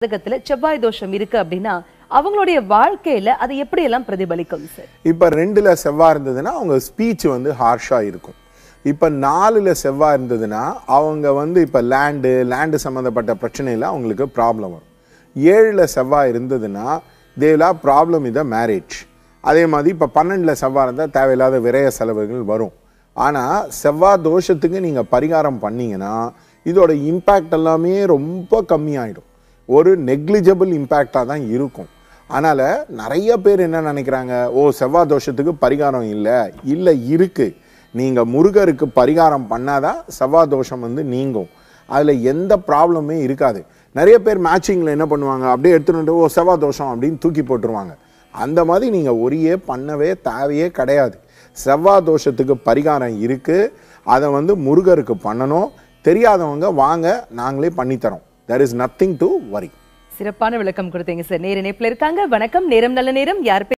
ஜாதகத்துல செவ்வாய் தோஷம் இருக்கு அப்படின்னா அவங்களுடைய வாழ்க்கையில அது எப்படி எல்லாம் பிரதிபலிக்கும் சார் இப்போ ரெண்டுல செவ்வாய் இருந்ததுன்னா அவங்க ஸ்பீச் வந்து ஹார்ஷாக இருக்கும் இப்போ நாலுல செவ்வாய் இருந்ததுன்னா அவங்க வந்து இப்போ லேண்டு லேண்டு சம்மந்தப்பட்ட பிரச்சனையில் அவங்களுக்கு ப்ராப்ளம் வரும் ஏழில் செவ்வாய் இருந்ததுன்னா தேவலா ப்ராப்ளம் இத மேரேஜ் அதே மாதிரி இப்போ பன்னெண்டில் செவ்வாய் இருந்தால் தேவையில்லாத விரய செலவுகள் வரும் ஆனால் செவ்வாய் தோஷத்துக்கு நீங்கள் பரிகாரம் பண்ணீங்கன்னா இதோட இம்பேக்ட் எல்லாமே ரொம்ப கம்மியாயிடும் ஒரு நெக்லிஜிபிள் இம்பேக்டாக தான் இருக்கும் அதனால் நிறைய பேர் என்ன நினைக்கிறாங்க ஓ செவ்வாய் தோஷத்துக்கு பரிகாரம் இல்லை இல்லை இருக்கு நீங்கள் முருகருக்கு பரிகாரம் பண்ணாதான் செவ்வாய் தோஷம் வந்து நீங்கும் அதில் எந்த ப்ராப்ளமே இருக்காது நிறைய பேர் மேட்சிங்கில் என்ன பண்ணுவாங்க அப்படியே எடுத்துட்டு வந்து, ஓ செவ்வாய் தோஷம் அப்படின்னு தூக்கி போட்டுருவாங்க அந்த மாதிரி நீங்கள் ஒரியே பண்ணவே தேவையே கிடையாது செவ்வாய் தோஷத்துக்கு பரிகாரம் இருக்குது அதை வந்து முருகருக்கு பண்ணணும் தெரியாதவங்க வாங்க நாங்களே பண்ணித்தரோம் there is nothing to worry சிறப்பான விளக்கம் கொடுத்தீங்க சார் நேர இணைப்புல இருக்காங்க வணக்கம் நேரம் நல்ல நேரம் யார்